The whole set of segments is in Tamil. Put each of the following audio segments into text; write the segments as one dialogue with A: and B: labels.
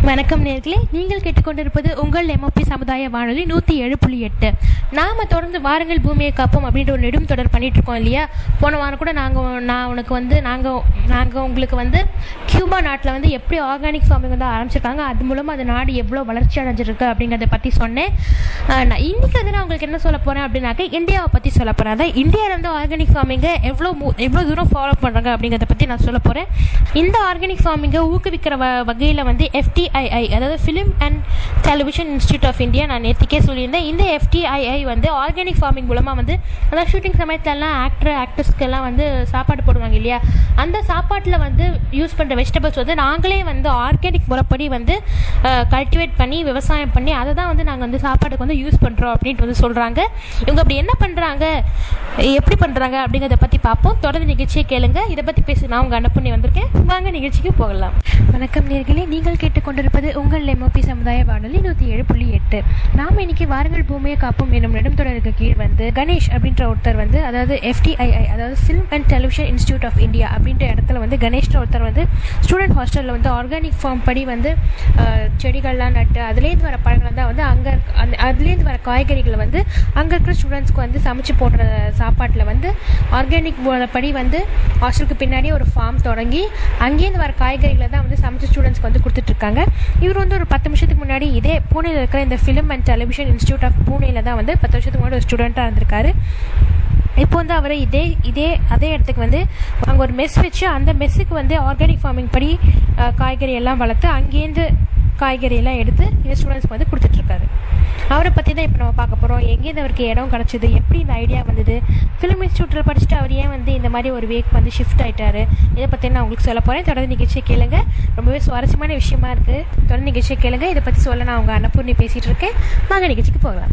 A: வணக்கம் நேர்களே நீங்கள் கேட்டுக்கொண்டிருப்பது உங்கள் எம்ஓபி சமுதாய வானொலி நூற்றி ஏழு புள்ளி எட்டு நாம் தொடர்ந்து வாருங்கள் பூமியை காப்போம் அப்படின்ற ஒரு நெடும் தொடர் பண்ணிட்டு இருக்கோம் இல்லையா போன வாரம் கூட நாங்கள் நான் உனக்கு வந்து நாங்கள் நாங்கள் உங்களுக்கு வந்து கியூபா நாட்டில் வந்து எப்படி ஆர்கானிக் ஃபார்மிங் வந்து ஆரம்பிச்சிருக்காங்க அது மூலமாக அந்த நாடு எவ்வளோ வளர்ச்சி அடைஞ்சிருக்கு அப்படிங்கிறத பற்றி சொன்னேன் ஆஹ் நான் இன்றைக்கி வந்து நான் உங்களுக்கு என்ன சொல்ல போகிறேன் அப்படின்னாக்க இந்தியாவை பற்றி சொல்ல போகிறேன் அதான் இந்தியாவில் வந்து ஆர்கானிக் ஃபார்மிங்கை எவ்வளோ மு- எவ்வளோ தூரம் ஃபாலோ பண்ணுறாங்க அப்படிங்கிறத பற்றி நான் சொல்ல போகிறேன் இந்த ஆர்கானிக் ஃபார்மிங்கை ஊக்குவிக்கிற வ வகையில் வந்து எஃப்டிஐஐ அதாவது film and television institute of India நான் நேற்றுக்கே சொல்லியிருந்தேன் இந்த எஃப்டிஐஐ வந்து ஆர்கானிக் ஃபார்மிங் மூலமாக வந்து அதாவது ஷூட்டிங் சமயத்துலலாம் ஆக்டர் ஆக்டர்ஸ்க்கெல்லாம் வந்து சாப்பாடு போடுவாங்க இல்லையா அந்த சாப்பாட்டில் வந்து யூஸ் பண்ணுற வெஜிடபிள்ஸ் வந்து நாங்களே வந்து ஆர்கானிக் முறைப்படி வந்து கல்டிவேட் பண்ணி விவசாயம் பண்ணி அதை தான் வந்து நாங்கள் வந்து சாப்பாடுக்கு வந்து யூஸ் பண்ணுறோம் அப்படின்ட்டு வந்து சொல்கிறாங்க இவங்க அப்படி என்ன பண்ணுறாங்க எப்படி பண்ணுறாங்க அப்படிங்கிறத பற்றி பார்ப்போம் தொடர்ந்து நிகழ்ச்சியை கேளுங்க இதை பற்றி பேச நான் உங்கள் அனுப்புண்ணி வந்திருக்கேன் வாங்க நிகழ்ச்சிக்கு போகலாம் வணக்கம் நேர்களே நீங்கள் கேட்டுக்கொண்டிருப்பது உங்கள் எம்ஓபி சமுதாய வானொலி நூற்றி ஏழு புள்ளி எட்டு நாம் இன்னைக்கு வாருங்கள் பூமியை காப்போம் என்னும் நெடுந்தொடருக்கு கீழ் வந்து கணேஷ் அப்படின்ற ஒருத்தர் வந்து அதாவது எஃப்டிஐஐ அதாவது film and television institute of India அப்படின்ற இடத்துல வந்து கணேஷ்ன்ற ஒருத்தர் வந்து ஸ்டூடெண்ட் ஹாஸ்டலில் வந்து ஆர்கானிக் ஃபார்ம் படி வந்து அஹ், செடிகள்லாம் நட்டு அதுலேருந்து வர பழங்கள் தான் வந்து அங்கே அந்த அதுலேருந்து வர காய்கறிகளை வந்து அங்கே இருக்கிற ஸ்டூடெண்ட்ஸ்க்கு வந்து சமைச்சு போடுற சாப்பாட்டில் வந்து ஆர்கானிக் படி வந்து ஹாஸ்டலுக்கு பின்னாடி ஒரு ஃபார்ம் தொடங்கி அங்கேருந்து வர காய்கறிகளை தான் வந்து சமைச்சு ஸ்டூடெண்ட்ஸ்க்கு வந்து கொடுத்துட்ருக்காங்க இவர் வந்து ஒரு பத்து நிமிஷத்துக்கு முன்னாடி இதே பூனேல இருக்கிற இந்த film and television institute of பூனேல தான் வந்து பத்து வருஷத்துக்கு முன்னாடி ஒரு ஸ்டூடெண்ட்டாக இருந்திருக்காரு இப்போ வந்து அவர் இதே இதே அதே இடத்துக்கு வந்து அங்கே ஒரு மெஸ் வச்சு அந்த மெஸ்ஸுக்கு வந்து ஆர்கானிக் ஃபார்மிங் படி அஹ், காய்கறி எல்லாம் வளர்த்து அங்கேருந்து காய்கறி எல்லாம் எடுத்து இந்த ஸ்டூடெண்ட்ஸ்க்கு வந்து கொடுத்துட்ருக்காரு அவரை பற்றி தான் இப்போ நம்ம பார்க்க போகிறோம் எங்கேருந்து அவருக்கு இடம் கிடச்சிது எப்படி இந்த ஐடியா வந்தது ஃபிலிம் இன்ஸ்டியூட்டில் படிச்சுட்டு அவர் ஏன் வந்து இந்த மாதிரி ஒரு வேக் வந்து ஷிஃப்ட் ஆயிட்டாரு இதை பற்றி நான் உங்களுக்கு சொல்ல போகிறேன் தொடர்ந்து நிகழ்ச்சியை கேளுங்க ரொம்பவே சுவாரஸ்யமான விஷயமா இருக்குது தொடர்ந்து நிகழ்ச்சியை கேளுங்க இதை பற்றி சொல்ல நான் உங்கள் அன்னபூர்ணி பேசிகிட்டு இருக்கேன் வாங்க நிகழ்ச்சிக்கு போகலாம்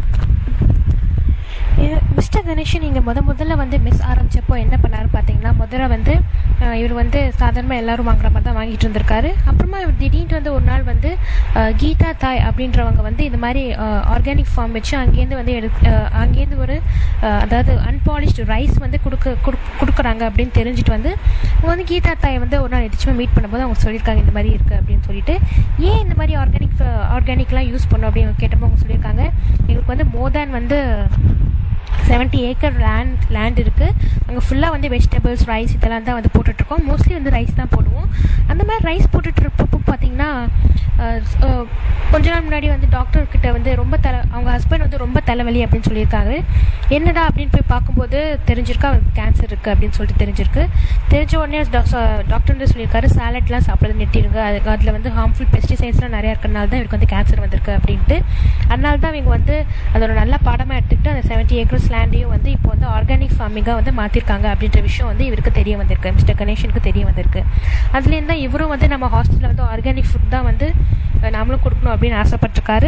A: இது மிஸ்டர் கணேஷன் இங்கே முத முதல்ல வந்து மிஸ் ஆரம்பிச்சப்போ என்ன பண்ணாரு பார்த்தீங்கன்னா முதல்ல வந்து அஹ், இவர் வந்து சாதாரணமாக எல்லாரும் வாங்குற மாதிரி தான் வாங்கிட்டு இருந்திருக்காரு அப்புறமா இவர் திடீர்னு வந்து ஒரு நாள் வந்து அஹ், கீதா தாய் அப்படின்றவங்க வந்து இந்த மாதிரி ஆர்கானிக் ஃபார்ம் வச்சு அங்கேருந்து வந்து எடு அஹ், அங்கேருந்து ஒரு அஹ், அதாவது அன்பாலிஷ்டு ரைஸ் வந்து கொடுக்க குடுக்- கொடுக்குறாங்க அப்படின்னு தெரிஞ்சுட்டு வந்து இவங்க வந்து கீதா தாயை வந்து ஒரு நாள் நிச்சயமாக மீட் பண்ணும்போது அவங்க சொல்லியிருக்காங்க இந்த மாதிரி இருக்குது அப்படின்னு சொல்லிட்டு ஏன் இந்த மாதிரி ஆர்கானிக் ஆர்கானிக்லாம் யூஸ் பண்ணோம் அப்படின்னு கேட்டப்போ அவங்க சொல்லியிருக்காங்க எங்களுக்கு வந்து மோர் தேன் வந்து செவன்ட்டி ஏக்கர் லேண்ட் லேண்ட் இருக்குது அங்கே ஃபுல்லாக வந்து வெஜிடபிள்ஸ் ரைஸ் இதெல்லாம் தான் வந்து போட்டுட்ருக்கோம் மோஸ்ட்லி வந்து ரைஸ் தான் போடுவோம் அந்த மாதிரி ரைஸ் போட்டுட்ருப்பப்போ பார்த்தீங்கன்னா அஹ், அஹ், கொஞ்ச நாள் முன்னாடி வந்து டாக்டர் கிட்ட வந்து ரொம்ப தலை அவங்க ஹஸ்பண்ட் வந்து ரொம்ப தலைவலி அப்படின்னு சொல்லியிருக்காங்க என்னடா அப்படின்னு போய் பார்க்கும்போது தெரிஞ்சிருக்கு அவருக்கு கேன்சர் இருக்குது அப்படின்னு சொல்லிட்டு தெரிஞ்சிருக்கு தெரிஞ்ச உடனே டாக்டர் வந்து சொல்லியிருக்காரு சாலட்லாம் சாப்பிட்றது நிறுத்திடுங்க அது அதில் வந்து ஹார்ம்ஃபுல் பெஸ்டிசைட்ஸ்லாம் நிறையா இருக்கிறனால தான் இவருக்கு வந்து கேன்சர் வந்திருக்கு அப்படின்ட்டு அதனால தான் இவங்க வந்து அதோட நல்ல பாடமாக எடுத்துக்கிட்டு அந்த செவன்ட்டி ஏக்கர்ஸ் லேண்டையும் வந்து இப்போ வந்து ஆர்கானிக் ஃபார்மிங்காக வந்து மாற்றிருக்காங்க அப்படின்ற விஷயம் வந்து இவருக்கு தெரிய வந்திருக்கு மிஸ்டர் கணேஷனுக்கு தெரிய வந்திருக்கு அதுலேருந்து தான் இவரும் வந்து நம்ம ஹாஸ்டலில் வந்து ஆர்கானிக் ஃபுட் தான் வந்து அஹ், நாமளும் கொடுக்கணும் அப்படின்னு ஆசைப்பட்டிருக்காரு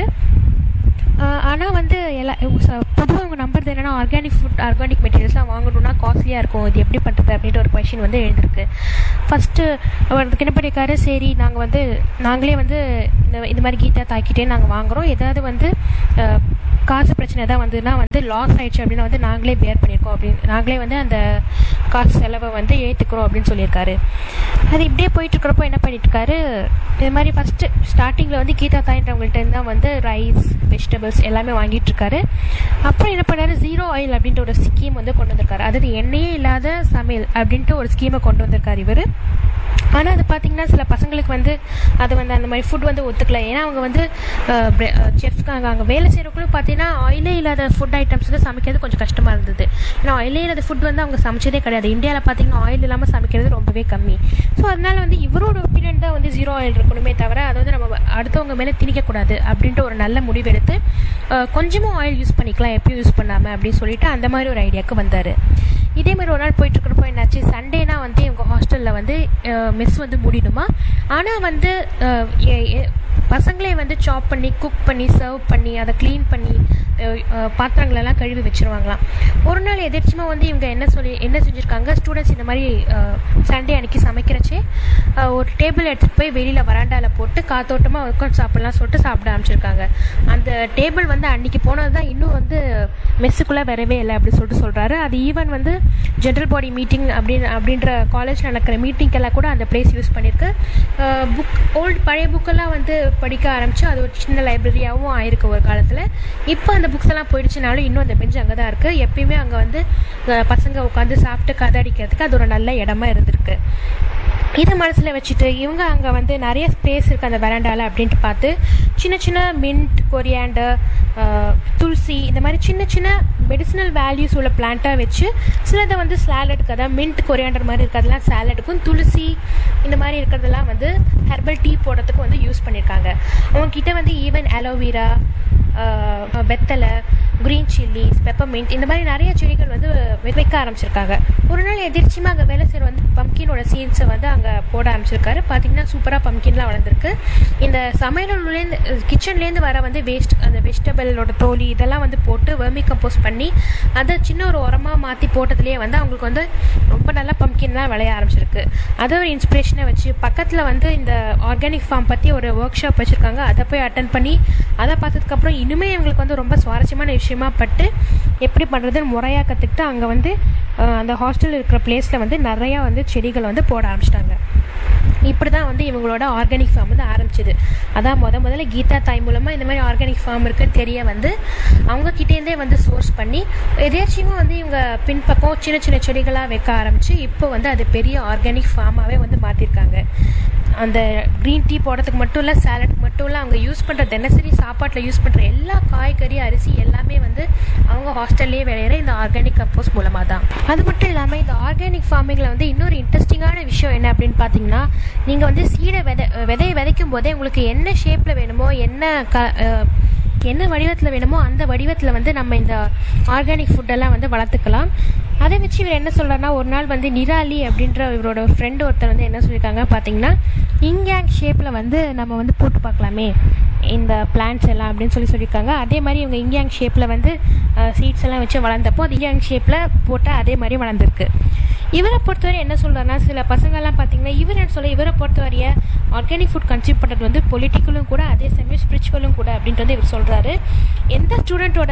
A: ஆனால் வந்து எல்லா பொதுவாக அவங்க நம்புறது என்னன்னா ஆர்கானிக் ஃபுட் ஆர்கானிக் மெட்டீரியல்ஸ்லாம் வாங்கணும்னா காஸ்ட்லியாக இருக்கும் இது எப்படி பண்ணுறது அப்படின்ற ஒரு கொஷின் வந்து எழுந்திருக்கு ஃபஸ்ட்டு அவருக்கு என்ன பண்ணியிருக்காரு சரி நாங்கள் வந்து நாங்களே வந்து இந்த இந்த மாதிரி கீதா தாக்கிட்டே நாங்கள் வாங்குகிறோம் ஏதாவது வந்து அஹ், காசு பிரச்சனை தான் வந்ததுன்னா வந்து லாஸ் ஆயிடுச்சு அப்படின்னா வந்து நாங்களே பேர் பண்ணியிருக்கோம் அப்படின்னு நாங்களே வந்து அந்த காசு செலவை வந்து ஏற்றுக்கிறோம் அப்படின்னு சொல்லியிருக்காரு அது இப்படியே போயிட்டு இருக்கிறப்போ என்ன பண்ணிட்டு இருக்காரு இது மாதிரி ஃபஸ்ட்டு ஸ்டார்டிங்கில் வந்து கீதா தாயின்றவங்கள்ட்ட இருந்து தான் வந்து ரைஸ் வெஜிடபிள்ஸ் எல்லாமே வாங்கிட்டு இருக்காரு அப்புறம் என்ன பண்ணாரு ஜீரோ ஆயில் அப்படின்ட்டு ஒரு ஸ்கீம் வந்து கொண்டு வந்திருக்காரு அதாவது எண்ணெயே இல்லாத சமையல் அப்படின்ட்டு ஒரு ஸ்கீமை கொண்டு வந்திருக்காரு இவர் ஆனால் அது பார்த்தீங்கன்னா சில பசங்களுக்கு வந்து அது வந்து அந்த மாதிரி ஃபுட் வந்து ஒத்துக்கல ஏன்னா அவங்க வந்து செஃப்க்கு அங்கே அங்கே வேலை செய்கிறவங்களும் பார்த்தீங்கன்னா ஆயிலே இல்லாத ஃபுட் ஐட்டம்ஸ் வந்து சமைக்கிறது கொஞ்சம் கஷ்டமாக இருந்தது ஏன்னா ஆயிலே இல்லாத ஃபுட் வந்து அவங்க சமைச்சதே கிடையாது இந்தியாவில் பார்த்தீங்கன்னா ஆயில் இல்லாமல் சமைக்கிறது ரொம்பவே கம்மி ஸோ அதனால வந்து இவரோட ஒப்பீனியன் தான் வந்து ஜீரோ ஆயில் இருக்கணுமே தவிர அதை வந்து நம்ம அடுத்தவங்க மேலே திணிக்கக்கூடாது அப்படின்ட்டு ஒரு நல்ல முடிவெடுத்து அஹ், கொஞ்சமும் ஆயில் யூஸ் பண்ணிக்கலாம் எப்பயும் யூஸ் பண்ணாமல் அப்படின்னு சொல்லிட்டு அந்த மாதிரி ஒரு ஐடியாவுக்கு வந்தார் இதே மாதிரி ஒரு நாள் போயிட்டு இருக்கிறப்போ என்னாச்சு சண்டேனா வந்து எங்க ஹாஸ்டலில் வந்து மெஸ் வந்து மூடிடுமா ஆனால் வந்து அஹ், எ- எ- பசங்களே வந்து சாப் பண்ணி குக் பண்ணி சர்வ் பண்ணி அதை க்ளீன் பண்ணி அஹ், அஹ், பாத்திரங்களெல்லாம் கழுவி வச்சிருவாங்களாம் ஒரு நாள் எதிர்ச்சியமாக வந்து இவங்க என்ன சொல்லி என்ன செஞ்சுருக்காங்க ஸ்டூடெண்ட்ஸ் இந்த மாதிரி சண்டே அன்னைக்கு சமைக்கிறச்சே அஹ், ஒரு டேபிள் எடுத்துகிட்டு போய் வெளியில் வராண்டாவில் போட்டு காத்தோட்டமாக உட்காந்து சாப்பிடலாம் சொல்லிட்டு சாப்பிட ஆரம்பிச்சிருக்காங்க அந்த டேபிள் வந்து அன்னைக்கு போனது தான் இன்னும் வந்து மெஸ்ஸுக்குள்ளே வரவே இல்லை அப்படி சொல்லிட்டு சொல்கிறாரு அது ஈவன் வந்து ஜென்ரல் பாடி மீட்டிங் அப்படின்னு அப்படின்ற காலேஜ் நடக்கிற மீட்டிங்கெல்லாம் கூட அந்த பிளேஸ் யூஸ் பண்ணியிருக்கு புக் ஓல்டு பழைய புக்கெல்லாம் வந்து படிக்க ஆரம்பித்து அது ஒரு சின்ன லைப்ரரியாகவும் ஆயிருக்கு ஒரு காலத்தில் இப்போ அந்த புக்ஸ் எல்லாம் போயிடுச்சுனாலும் இன்னும் அந்த பெஞ்ச் அங்கே தான் இருக்குது எப்பயுமே அங்கே வந்து அஹ், பசங்க உட்காந்து சாப்பிட்டு கதை அடிக்கிறதுக்கு அது ஒரு நல்ல இடமா இருந்திருக்கு இதை மனசில் வச்சுட்டு இவங்க அங்கே வந்து நிறைய ஸ்பேஸ் இருக்குது அந்த வெராண்டாவில் அப்படின்ட்டு பார்த்து சின்ன சின்ன மின்ட் கொரியாண்டர் துளசி இந்த மாதிரி சின்ன சின்ன மெடிசினல் வேல்யூஸ் உள்ள பிளான்ட்டாக வச்சு சிலதை வந்து சாலடுக்கு அதாவது மின்ட் கொரியாண்டர் மாதிரி இருக்கிறதெல்லாம் சாலடுக்கும் துளசி இந்த மாதிரி இருக்கிறதெல்லாம் வந்து ஹெர்பல் டீ போடுறதுக்கு வந்து யூஸ் பண்ணியிருக்காங்க அவங்க கிட்ட வந்து ஈவன் அலோவேரா வெத்தலை க்ரீன் சில்லிஸ் பெப்பர்மின்ட் இந்த மாதிரி நிறைய செடிகள் வந்து வெ- வைக்க ஆரம்பிச்சிருக்காங்க ஒரு நாள் எதிர்ச்சியமாக அங்கே வேலை செய்கிற வந்து பம்கினோட சீட்ஸை வந்து அங்கே போட ஆரம்பிச்சிருக்காரு பார்த்தீங்கன்னா சூப்பராக பம்கின்லாம் வளர்ந்துருக்கு இந்த சமையலுலேருந்து கிச்சன்லேருந்து வர வந்து வேஸ்ட் அந்த வெஜிடபிளோட தோலி இதெல்லாம் வந்து போட்டு வெர்மி கம்போஸ் பண்ணி அதை சின்ன ஒரு உரமாக மாற்றி போட்டதுலேயே வந்து அவங்களுக்கு வந்து ரொம்ப நல்லா பம்கின்லாம் விளைய ஆரம்பிச்சிருக்கு அதை ஒரு இன்ஸ்பிரேஷனை வச்சு பக்கத்தில் வந்து இந்த ஆர்கானிக் ஃபார்ம் பற்றி ஒரு ஒர்க் ஷாப் வச்சுருக்காங்க அதை போய் அட்டன் பண்ணி அதை பார்த்ததுக்கப்புறம் இனிமே எங்களுக்கு வந்து ரொம்ப சுவாரஸ்யமான விஷயமா பட்டு எப்படி பண்ணுறதுன்னு முறையாக கற்றுக்கிட்டு அங்கே வந்து அஹ், அந்த ஹாஸ்டல் இருக்கிற பிளேஸில் வந்து நிறையா வந்து செடிகளை வந்து போட ஆரம்பிச்சிட்டாங்க இப்படி தான் வந்து இவங்களோட ஆர்கானிக் ஃபார்ம் வந்து ஆரம்பிச்சது அதான் முத முதல்ல கீதா தாய் மூலமாக இந்த மாதிரி ஆர்கானிக் ஃபார்ம் இருக்குன்னு தெரிய வந்து அவங்க கிட்டேருந்தே வந்து சோர்ஸ் பண்ணி எதேச்சியமாக வந்து இவங்க பின்பக்கம் சின்ன சின்ன செடிகளாக வைக்க ஆரம்பித்து இப்போ வந்து அது பெரிய ஆர்கானிக் ஃபார்மாகவே வந்து மாற்றிருக்காங்க அந்த க்ரீன் டீ போடுறதுக்கு மட்டும் இல்லை சாலட்க்கு மட்டும் இல்லை அவங்க யூஸ் பண்ணுற தினசரி சாப்பாட்டில் யூஸ் பண்ணுற எல்லா காய்கறி அரிசி எல்லாமே வந்து அவங்க ஹாஸ்டல்லே விளையிற இந்த ஆர்கானிக் கம்போஸ் மூலமாக தான் அது மட்டும் இல்லாமல் இந்த ஆர்கானிக் ஃபார்மிங்கில் வந்து இன்னொரு இன்ட்ரெஸ்டிங்கான விஷயம் என்ன அப்படின்னு பார்த்தீங்கன்னா நீங்கள் வந்து சீடை விதை விதையை விதைக்கும் போதே உங்களுக்கு என்ன ஷேப்பில் வேணுமோ என்ன க அஹ், என்ன வடிவத்தில் வேணுமோ அந்த வடிவத்தில் வந்து நம்ம இந்த ஆர்கானிக் ஃபுட்டெல்லாம் வந்து வளர்த்துக்கலாம் அதை வச்சு இவர் என்ன சொல்றாருன்னா ஒரு நாள் வந்து நிராலி அப்படின்ற இவரோட ஃப்ரெண்டு ஒருத்தர் வந்து என்ன சொல்லியிருக்காங்க பார்த்தீங்கன்னா இங்கேங் ஷேப்பில் வந்து நம்ம வந்து போட்டு பார்க்கலாமே இந்த பிளான்ட்ஸ் எல்லாம் அப்படின்னு சொல்லி சொல்லியிருக்காங்க அதே மாதிரி இவங்க இங்கேங் ஷேப்பில் வந்து சீட்ஸ் எல்லாம் வச்சு வளர்ந்தப்போ அது இங்கேங் ஷேப்பில் போட்டால் அதே மாதிரி வளர்ந்துருக்கு இவரை பொறுத்தவரை என்ன சொல்றாருன்னா சில பசங்கள்லாம் பார்த்தீங்கன்னா இவர் என்ன சொல்ல இவரை பொறுத்தவரைய ஆர்கானிக் ஃபுட் கன்சியூம் பண்ணுறது வந்து பொலிட்டிக்கலும் கூட அதே சமயம் ஸ்பிரிச்சுவலும் கூட அப்படின்றது இவர் சொல்கிறாரு எந்த ஸ்டூடெண்ட்டோட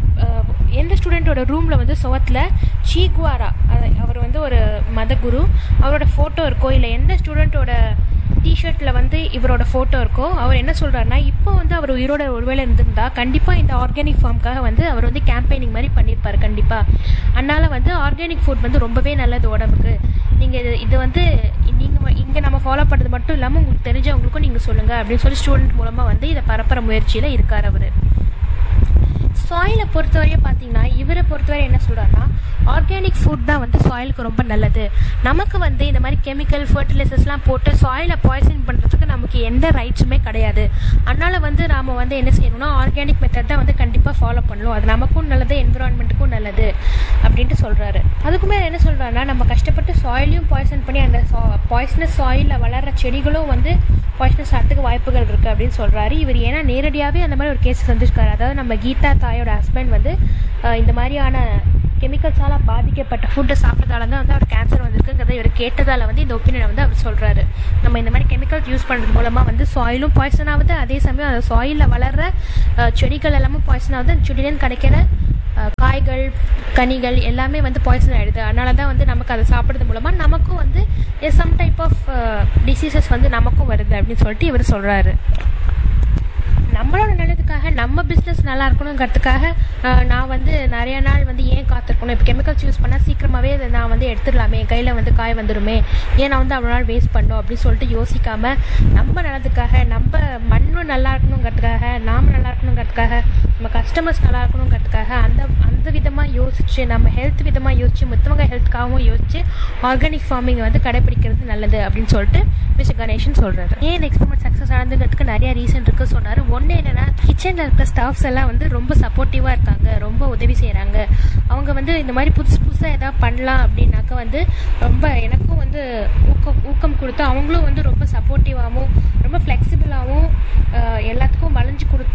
A: எந்த ஸ்டூடெண்ட்டோட ரூமில் வந்து சுவத்தில் சீக்வாரா அவர் வந்து ஒரு மதகுரு அவரோட ஃபோட்டோ இருக்கோ இல்லை எந்த ஸ்டூடெண்ட்டோட டிஷர்ட்டில் வந்து இவரோட ஃபோட்டோ இருக்கோ அவர் என்ன சொல்கிறாருன்னா இப்போ வந்து அவர் உயிரோட ஒருவேளை இருந்திருந்தா கண்டிப்பாக இந்த ஆர்கானிக் ஃபார்முக்காக வந்து அவர் வந்து கேம்பெயினிங் மாதிரி பண்ணியிருப்பார் கண்டிப்பாக அதனால் வந்து ஆர்கானிக் ஃபுட் வந்து ரொம்பவே நல்லது உடம்புக்கு நீங்கள் இது இது வந்து நீங்கள் இங்கே நம்ம ஃபாலோ பண்ணுறது மட்டும் இல்லாமல் உங்களுக்கு தெரிஞ்சவங்களுக்கும் நீங்கள் சொல்லுங்கள் அப்படின்னு சொல்லி ஸ்டூடெண்ட் மூலமாக வந்து இதை பரப்புற முயற்சியில் இருக்கார் அவர் சாயிலை பொறுத்தவரையும் பார்த்தீங்கன்னா இவரை பொறுத்தவரை என்ன சொல்கிறாருன்னா ஆர்கானிக் ஃபுட் தான் வந்து சாயிலுக்கு ரொம்ப நல்லது நமக்கு வந்து இந்த மாதிரி கெமிக்கல் ஃபர்டிலைசர்ஸ்லாம் போட்டு சாயிலை பாய்சன் பண்ணுறதுக்கு நமக்கு எந்த ரைட்ஸுமே கிடையாது அதனால் வந்து நாம் வந்து என்ன செய்யணும்னா ஆர்கானிக் மெத்தட் தான் வந்து கண்டிப்பாக ஃபாலோ பண்ணணும் அது நமக்கும் நல்லது என்விரான்மெண்ட்டுக்கும் நல்லது அப்படின்ட்டு சொல்கிறாரு அதுக்கு மேலே என்ன சொல்கிறாருன்னா நம்ம கஷ்டப்பட்டு சாயிலையும் பாய்சன் பண்ணி அந்த பாய்சனஸ் சாயிலில் வளர்கிற செடிகளும் வந்து பாய்சனஸ் ஆகிறதுக்கு வாய்ப்புகள் இருக்குது அப்படின்னு சொல்கிறாரு இவர் ஏன்னா நேரடியாகவே அந்த மாதிரி ஒரு கேஸ் சந்திச்சிருக்காரு அதாவது நம்ம கீதா தாயோட ஹஸ்பண்ட் வந்து அஹ், இந்த மாதிரியான கெமிக்கல்ஸால் பாதிக்கப்பட்ட ஃபுட்டை சாப்பிட்டதால தான் வந்து அவர் கேன்சர் வந்திருக்குங்கிறத இவர் கேட்டதால் வந்து இந்த ஒப்பீனியனை வந்து அவர் சொல்கிறாரு நம்ம இந்த மாதிரி கெமிக்கல்ஸ் யூஸ் பண்ணுறது மூலமாக வந்து சாயிலும் பாய்சன் ஆகுது அதே சமயம் அந்த சாயிலில் வளர்கிற அஹ், செடிகள் எல்லாமே பாய்சன் ஆகுது அந்த செடியிலேருந்து கிடைக்கிற அஹ், காய்கள் கனிகள் எல்லாமே வந்து பாய்சன் ஆகிடுது அதனால தான் வந்து நமக்கு அதை சாப்பிட்றது மூலமாக நமக்கும் வந்து சம் டைப் ஆஃப் டிசீசஸ் வந்து நமக்கும் வருது அப்படின்னு சொல்லிட்டு இவர் சொல்கிறாரு நம்மளோட நல்லதுக்காக நம்ம பிஸ்னஸ் நல்லா இருக்கணுங்கிறதுக்காக அஹ், நான் வந்து நிறைய நாள் வந்து ஏன் காத்திருக்கணும் இப்போ கெமிக்கல்ஸ் யூஸ் பண்ணால் சீக்கிரமாகவே அதை நான் வந்து எடுத்துடலாமே என் கையில் வந்து காய் வந்துடுமே ஏன் நான் வந்து அவ்வளோ நாள் வேஸ்ட் பண்ணோம் அப்படின்னு சொல்லிட்டு யோசிக்காம நம்ம நல்லதுக்காக நம்ம மண்ணும் நல்லா இருக்கணுங்கிறதுக்காக நாம் நல்லா இருக்கணுங்கிறதுக்காக நம்ம கஸ்டமர்ஸ் நல்லா இருக்கணுங்கிறதுக்காக அந்த அந்த விதமாக யோசிச்சு நம்ம ஹெல்த் விதமாக யோசிச்சு மற்றவங்க ஹெல்த்துக்காகவும் யோசிச்சு ஆர்கானிக் ஃபார்மிங் வந்து கடைபிடிக்கிறது நல்லது அப்படின்னு சொல்லிட்டு மிஸ்டர் கணேஷன் சொல்கிறாரு ஏன் இந்த எக்ஸ்பெரிமெண்ட் சக்ஸஸ் ஆனதுங்கிறதுக்கு நிறைய ரீசன் இருக்கு சொன்னார் ஒன்று என்னன்னா கிச்சனில் இருக்க ஸ்டாஃப்ஸ் எல்லாம் வந்து ரொம்ப சப்போர்ட்டிவாக இருக்காங்க ரொம்ப உதவி செய்கிறாங்க அவங்க வந்து இந்த மாதிரி புதுசு புதுசாக எதாவது பண்ணலாம் அப்படின்னாக்கா வந்து ரொம்ப எனக்கும் வந்து ஊக்கம் ஊக்கம் கொடுத்து அவங்களும் வந்து ரொம்ப சப்போர்ட்டிவாகவும் ரொம்ப ஃப்ளெக்சிபிளாகவும் எல்லாத்துக்கும் வளைஞ்சு கொடுத்து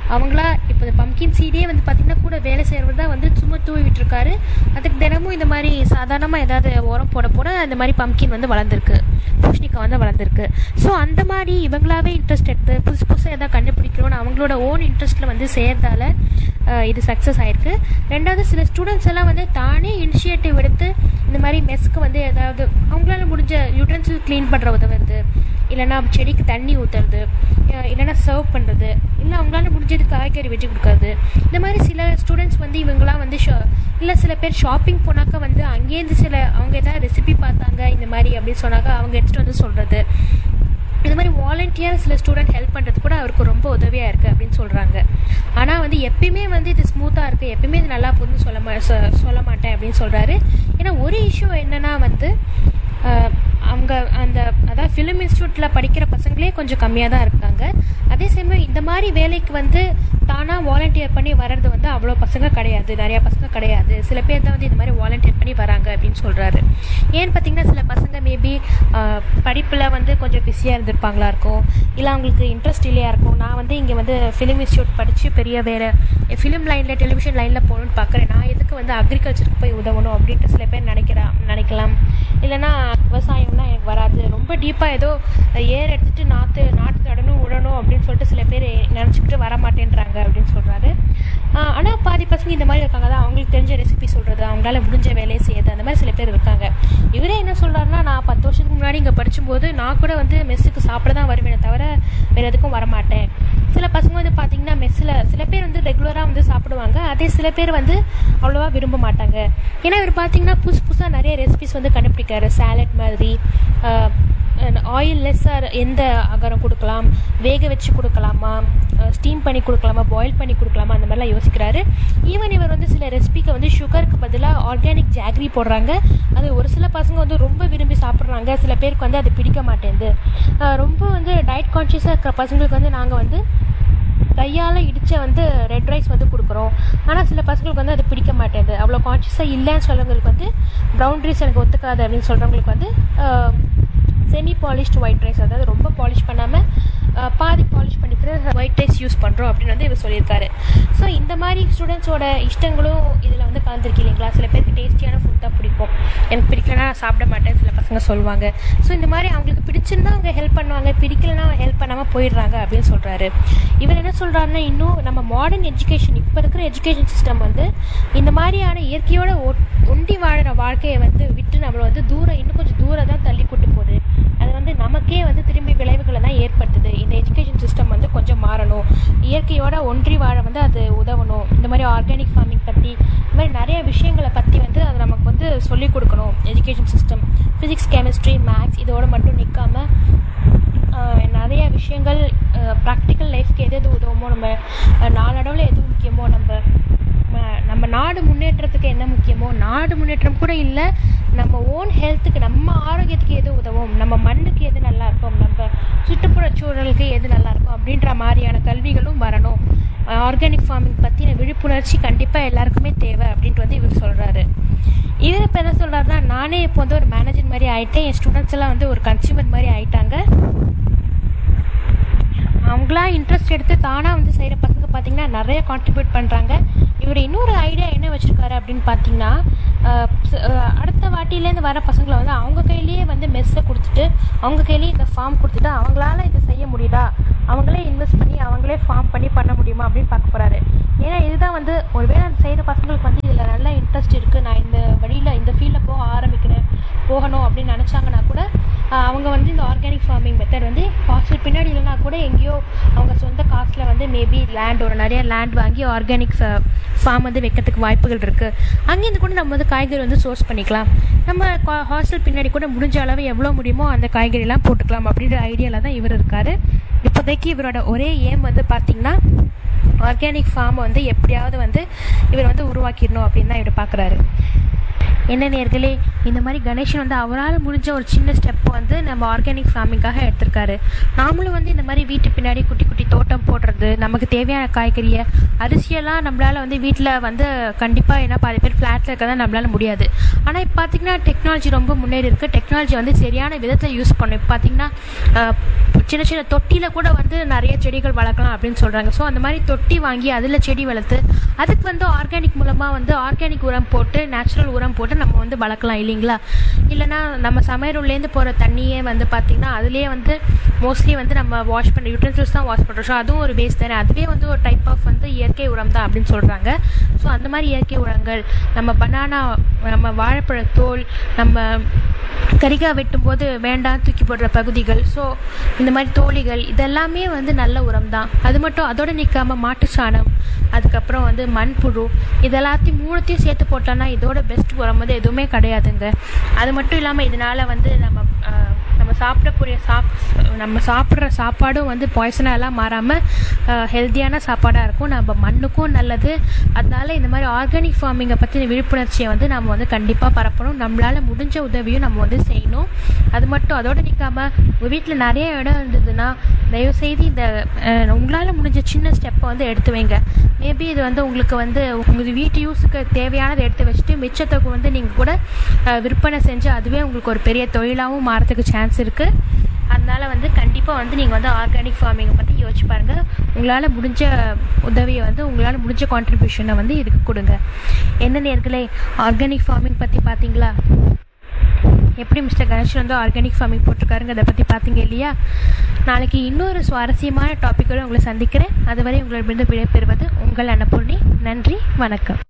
A: அவங்களா இப்போ இந்த பம்கின் சீடே வந்து பார்த்திங்கன்னா கூட வேலை செய்கிறவர் தான் வந்து சும்மா தூவி விட்டுருக்காரு அதுக்கு தினமும் இந்த மாதிரி சாதாரணமாக ஏதாவது உரம் போட போட இந்த மாதிரி பம்கின் வந்து வளர்ந்துருக்கு பூஷணிக்காய் வந்து வளர்ந்துருக்கு ஸோ அந்த மாதிரி இவங்களாவே இன்ட்ரெஸ்ட் எடுத்து புதுசு புதுசாக எதாவது கண்டுபிடிக்கணும்னு அவங்களோட ஓன் இன்ட்ரெஸ்ட்டில் வந்து செய்கிறதால இது சக்ஸஸ் ஆயிருக்கு ரெண்டாவது சில ஸ்டூடெண்ட்ஸ் எல்லாம் வந்து தானே இனிஷியேட்டிவ் எடுத்து இந்த மாதிரி மெஸ்க்கு வந்து ஏதாவது அவங்களால முடிஞ்ச யூட்டன்சில் க்ளீன் பண்ணுற உதவுறது இல்லைன்னா செடிக்கு தண்ணி ஊற்றுறது இல்லைன்னா சர்வ் பண்ணுறது இல்லை அவங்களால முடிஞ்சது காய்கறி வெட்டி கொடுக்கறது இந்த மாதிரி சில ஸ்டூடெண்ட்ஸ் வந்து இவங்களாம் வந்து ஷா இல்லை சில பேர் ஷாப்பிங் போனாக்கா வந்து அங்கேருந்து சில அவங்க ஏதாவது ரெசிபி பார்த்தாங்க இந்த மாதிரி அப்படின்னு சொன்னாக்கா அவங்க எடுத்துகிட்டு வந்து சொல்கிறது இந்த மாதிரி வாலண்டியர் சில ஸ்டூடெண்ட் ஹெல்ப் பண்ணுறது கூட அவருக்கு ரொம்ப உதவியாக இருக்குது அப்படின்னு சொல்கிறாங்க ஆனால் வந்து எப்பயுமே வந்து இது ஸ்மூத்தாக இருக்குது எப்பயுமே இது நல்லா போகுதுன்னு சொல்ல மா சொ- சொல்ல மாட்டேன் அப்படின்னு சொல்கிறாரு ஏன்னா ஒரு இஷ்யூ என்னன்னா வந்து ஆஹ், அவங்க அந்த அதாவது ஃபிலிம் இன்ஸ்டியூட்டில் படிக்கிற பசங்களே கொஞ்சம் கம்மியாக தான் இருக்காங்க அதே சமயம் இந்த மாதிரி வேலைக்கு வந்து தானாக வாலண்டியர் பண்ணி வர்றது வந்து அவ்வளோ பசங்க கிடையாது நிறையா பசங்க கிடையாது சில பேர் தான் வந்து இந்த மாதிரி வாலண்டியர் பண்ணி வராங்க அப்படின்னு சொல்கிறாரு ஏன்னு பார்த்தீங்கன்னா சில பசங்க மேபி படிப்பில் வந்து கொஞ்சம் பிஸியாக இருந்திருப்பாங்களா இருக்கும் இல்லை அவங்களுக்கு இன்ட்ரெஸ்ட் இல்லையா இருக்கும் நான் வந்து இங்கே வந்து ஃபிலிம் இன்ஸ்டியூட் படித்து பெரிய வேறு ஃபிலிம் லைனில் டெலிவிஷன் லைனில் போகணுன்னு பார்க்குறேன் நான் எதுக்கு வந்து அக்ரிகல்ச்சருக்கு போய் உதவணும் அப்படின்ட்டு சில பேர் நினைக்கிறா நினைக்கலாம் இல்லைன்னா விவசாயம்னா எனக்கு வராது ரொம்ப டீப்பாக ஏதோ ஏர் எடுத்துட்டு நாற்று நாற்று நடணும் விடணும் அப்படின்னு சொல்லிட்டு சில பேர் நினச்சிக்கிட்டு வர மாட்டேன்றாங்க அப்படின்னு சொல்கிறாரு ஆனால் பாதி பசங்க இந்த மாதிரி இருக்காங்க தான் அவங்களுக்கு தெரிஞ்ச ரெசிபி சொல்கிறது அவங்களால முடிஞ்ச வேலையை செய்யறது அந்த மாதிரி சில பேர் இருக்காங்க இவரே என்ன சொல்கிறாருன்னா நான் பத்து வருஷத்துக்கு முன்னாடி இங்கே படிக்கும்போது நான் கூட வந்து மெஸ்ஸுக்கு சாப்பிட தான் வருவேனே தவிர வேறு எதுக்கும் வரமாட்டேன் சில பசங்க வந்து பார்த்தீங்கன்னா மெஸ்ஸில் சில பேர் வந்து ரெகுலராக வந்து சாப்பிடுவாங்க அதே சில பேர் வந்து அவ்வளோவா விரும்ப மாட்டாங்க ஏன்னா இவர் பார்த்தீங்கன்னா புதுசு புதுசாக நிறைய ரெசிபிஸ் வந்து கண்டுபிடிக்காரு சாலட் மாதிரி ஆயில் லெஸ்ஸாக எந்த ஆகாரம் கொடுக்கலாம் வேக வச்சு கொடுக்கலாமா ஸ்டீம் பண்ணி கொடுக்கலாமா பாயில் பண்ணி கொடுக்கலாமா அந்த மாதிரிலாம் யோசிக்கிறாரு ஈவன் இவர் வந்து சில ரெசிபிக்கு வந்து சுகருக்கு பதிலாக ஆர்கானிக் ஜாக்ரி போடுறாங்க அது ஒரு சில பசங்க வந்து ரொம்ப விரும்பி சாப்பிட்றாங்க சில பேருக்கு வந்து அது பிடிக்க மாட்டேங்குது அஹ் ரொம்ப வந்து டயட் கான்ஷியஸாக இருக்கிற பசங்களுக்கு வந்து நாங்கள் வந்து கையால் இடித்த வந்து ரெட் ரைஸ் வந்து கொடுக்குறோம் ஆனால் சில பசங்களுக்கு வந்து அது பிடிக்க மாட்டேங்குது அவ்வளோ கான்ஷியஸாக இல்லைன்னு சொல்கிறவங்களுக்கு வந்து ப்ரௌன் ரைஸ் எனக்கு ஒத்துக்காது அப்படின்னு சொல்கிறவங்களுக்கு வந்து செமி பாலிஷ்டு ஒயிட் ரைஸ் அதாவது ரொம்ப பாலிஷ் பண்ணாமல் பாதி பாலிஷ் பண்ணிட்டு ஒயிட் ரைஸ் யூஸ் பண்ணுறோம் அப்படின்னு வந்து இவர் சொல்லியிருக்காரு ஸோ இந்த மாதிரி ஸ்டூடெண்ட்ஸோட இஷ்டங்களும் இதில் வந்து கலந்துருக்கு இல்லைங்களா சில பேருக்கு டேஸ்டியான ஃபுட் தான் பிடிக்கும் எனக்கு பிடிக்கலனா நான் சாப்பிட மாட்டேன் சில பசங்க சொல்லுவாங்க ஸோ இந்த மாதிரி அவங்களுக்கு பிடிச்சிருந்தா அவங்க ஹெல்ப் பண்ணுவாங்க பிடிக்கலனா ஹெல்ப் பண்ணாமல் போயிடுறாங்க அப்படின்னு சொல்கிறாரு இவர் என்ன சொல்கிறாருன்னா இன்னும் நம்ம மாடர்ன் எஜுகேஷன் இப்போ இருக்கிற எஜுகேஷன் சிஸ்டம் வந்து இந்த மாதிரியான இயற்கையோட ஒ- ஒண்டி வாழுற வாழ்க்கையை வந்து விட்டு நம்மளை வந்து தூரம் இன்னும் கொஞ்சம் தூரம் தான் தள்ளி கூட்டு போகுது அது வந்து நமக்கே வந்து திரும்பி விளைவுகளை தான் ஏற்படுத்துது இந்த எஜுகேஷன் சிஸ்டம் வந்து கொஞ்சம் மாறணும் இயற்கையோட ஒன்றி வாழ வந்து அது உதவணும் இந்த மாதிரி ஆர்கானிக் ஃபார்மிங் பற்றி இந்த மாதிரி நிறைய விஷயங்களை பற்றி வந்து அது நமக்கு வந்து சொல்லிக் கொடுக்கணும் education system physics chemistry maths இதோட மட்டும் நிற்காம நிறைய விஷயங்கள் ப்ராக்டிக்கல் லைஃப்க்கு எது எது உதவுமோ நம்ம அஹ், நாளடைவில் எது முக்கியமோ நம்ம ம- நம்ம நாடு முன்னேற்றத்துக்கு என்ன முக்கியமோ நாடு முன்னேற்றம் கூட இல்லை நம்ம ஓன் ஹெல்த்துக்கு நம்ம ஆரோக்கியத்துக்கு எது உதவும் நம்ம மண்ணுக்கு எது நல்லா இருக்கும் நம்ம சுற்றுப்புற சூழலுக்கு எது நல்லா இருக்கும் அப்படின்ற மாதிரியான கல்விகளும் வரணும் ஆர்கானிக் ஃபார்மிங் பற்றின விழிப்புணர்ச்சி கண்டிப்பாக எல்லாருக்குமே தேவை அப்படின்ட்டு வந்து இவர் சொல்கிறாரு இவர் இப்போ என்ன சொல்கிறாருன்னா நானே இப்போ வந்து ஒரு மேனேஜர் மாதிரி ஆகிட்டேன் என் ஸ்டூடெண்ட்ஸ் எல்லாம் வந்து ஒரு கன்சியூமர் மாதிரி ஆயிட்டாங்க அவங்களா இன்ட்ரெஸ்ட் எடுத்து தானாக வந்து செய்கிற பசங்க பார்த்தீங்கன்னா நிறைய கான்ட்ரிபியூட் பண்ணுறாங்க இவர் இன்னொரு ஐடியா என்ன வச்சுருக்காரு அப்படின்னு பார்த்தீங்கன்னா அஹ், ச- அஹ், அடுத்த வாட்டிலேருந்து வர பசங்களை வந்து அவங்க கையிலேயே வந்து மெஸ்ஸை கொடுத்துட்டு அவங்க கையிலேயே இந்த ஃபார்ம் கொடுத்துட்டு அவங்களால இதை செய்ய முடியுதா அவங்களே இன்வெஸ்ட் பண்ணி அவங்களே ஃபார்ம் பண்ணி பண்ண முடியுமா அப்படின்னு பார்க்க போகிறாரு ஏன்னா இதுதான் வந்து ஒருவேளை அந்த செய்கிற பசங்களுக்கு வந்து இதில் நல்ல இன்ட்ரெஸ்ட் இருக்குது நான் இந்த வழியில் இந்த ஃபீல்டில் போக ஆரம்பிக்கிறேன் போகணும் அப்படின்னு நினச்சாங்கன்னா கூட ஆஹ் அவங்க வந்து இந்த ஆர்கானிக் ஃபார்மிங் மெத்தட் வந்து ஹாஸ்டல் பின்னாடி இல்லைனா கூட எங்கேயோ அவங்க சொந்த காசில் வந்து மேபி லேண்ட் ஒரு நிறைய லேண்ட் வாங்கி ஆர்கானிக் ஃபார்ம் வந்து வைக்கிறதுக்கு வாய்ப்புகள் இருக்குது அங்கேருந்து கூட நம்ம வந்து காய்கறி வந்து சோர்ஸ் பண்ணிக்கலாம் நம்ம ஹாஸ்டல் பின்னாடி கூட முடிஞ்ச அளவு எவ்வளோ முடியுமோ அந்த காய்கறிலாம் போட்டுக்கலாம் அப்படின்ற ஐடியாவில் தான் இவர் இருக்கார் இப்போதைக்கு இவரோட ஒரே ஏம் வந்து பார்த்திங்கன்னா ஆர்கானிக் ஃபார்மை வந்து எப்படியாவது வந்து இவர் வந்து உருவாக்கிடணும் அப்படின்னு தான் இவர் பார்க்குறாரு என்ன நேர்களே இந்த மாதிரி கணேஷன் வந்து அவரால் முடிஞ்ச ஒரு சின்ன ஸ்டெப் வந்து நம்ம ஆர்கானிக் ஃபார்மிங்காக எடுத்திருக்காரு நாமளும் வந்து இந்த மாதிரி வீட்டு பின்னாடி குட்டி குட்டி தோட்டம் போடுறது நமக்கு தேவையான காய்கறியை அரிசியெல்லாம் நம்மளால் வந்து வீட்டில் வந்து கண்டிப்பாக என்ன பாதி பேர் ஃப்ளாட்டில் இருக்கிறதா நம்மளால முடியாது ஆனால் இப்போ பார்த்தீங்கன்னா டெக்னாலஜி ரொம்ப முன்னேறி இருக்குது டெக்னாலஜி வந்து சரியான விதத்தில் யூஸ் பண்ணும் இப்போ பார்த்தீங்கன்னா அஹ், சின்ன சின்ன தொட்டியில் கூட வந்து நிறைய செடிகள் வளர்க்கலாம் அப்படின்னு சொல்கிறாங்க ஸோ அந்த மாதிரி தொட்டி வாங்கி அதில் செடி வளர்த்து அதுக்கு வந்து ஆர்கானிக் மூலமாக வந்து ஆர்கானிக் உரம் போட்டு நேச்சுரல் உரம் போட்டு நம்ம வந்து வளர்க்கலாம் இல்லைங்களா இல்லைனா நம்ம சமையலுள்ளேருந்து போகிற தண்ணியே வந்து பார்த்திங்கன்னா அதுலேயே வந்து மோஸ்ட்லி வந்து நம்ம வாஷ் பண்ணுற யூட்டன்சில்ஸ் தான் வாஷ் பண்ணுறோம் ஸோ அதுவும் ஒரு வேஸ்ட் தானே அதுவே வந்து ஒரு டைப் ஆஃப் வந்து இயற்கை உரம் தான் அப்படின்னு சொல்கிறாங்க ஸோ அந்த மாதிரி இயற்கை உரங்கள் நம்ம பனானா நம்ம வாழைப்பழ தோல் நம்ம கரிக்காய் வெட்டும்போது வேண்டாம் தூக்கி போடுற பகுதிகள் ஸோ இந்த மாதிரி தோலிகள் இதெல்லாமே வந்து நல்ல உரம் தான் அது மட்டும் அதோட நிற்காம மாட்டு சாணம் அதுக்கப்புறம் வந்து மண்புழு இதெல்லாத்தையும் மூணுத்தையும் சேர்த்து போட்டோன்னா இதோட பெஸ்ட் உரம் வந்து எதுவுமே கிடையாதுங்க அது மட்டும் இல்லாமல் இதனால் வந்து நம்ம ஆஹ், நம்ம சாப்பிடக்கூடிய சாப் நம்ம சாப்பிட்ற சாப்பாடும் வந்து பாய்சனாக எல்லாம் மாறாமல் ஹெல்த்தியான சாப்பாடாக இருக்கும் நம்ம மண்ணுக்கும் நல்லது அதனால இந்த மாதிரி ஆர்கானிக் ஃபார்மிங்கை பற்றின விழிப்புணர்ச்சியை வந்து நம்ம வந்து கண்டிப்பாக பரப்பணும் நம்மளால் முடிஞ்ச உதவியும் நம்ம வந்து செய்யணும் அது மட்டும் அதோடு நிற்காம உங்கள் வீட்டில் நிறைய இடம் இருந்ததுன்னா தயவுசெய்து இந்த அஹ், உங்களால் முடிஞ்ச சின்ன ஸ்டெப்பை வந்து எடுத்து வைங்க மேபி இது வந்து உங்களுக்கு வந்து உங்கள் வீட்டு யூஸுக்கு தேவையானதை எடுத்து வச்சுட்டு மிச்சத்தை வந்து நீங்கள் கூட அஹ், விற்பனை செஞ்சு அதுவே உங்களுக்கு ஒரு பெரிய தொழிலாகவும் மாறதுக்கு சான்ஸ் இருக்குது அதனால வந்து கண்டிப்பாக வந்து நீங்கள் வந்து ஆர்கானிக் ஃபார்மிங்கை பற்றி யோசிச்சு பாருங்கள் உங்களால் முடிஞ்ச உதவியை வந்து உங்களால் முடிஞ்ச கான்ட்ரிபியூஷனை வந்து இதுக்கு கொடுங்க என்ன நேர்களே ஆர்கானிக் ஃபார்மிங் பற்றி பார்த்தீங்களா எப்படி மிஸ்டர் கணேஷன் வந்து ஆர்கானிக் ஃபார்மிங் போட்டிருக்காருங்க அதை பற்றி பார்த்தீங்க இல்லையா நாளைக்கு இன்னொரு சுவாரஸ்யமான டாப்பிக்கோடு உங்களை சந்திக்கிறேன் அதுவரை உங்களிடமிருந்து விடைபெறுவது உங்கள் அன்னபூர்ணி நன்றி வணக்கம்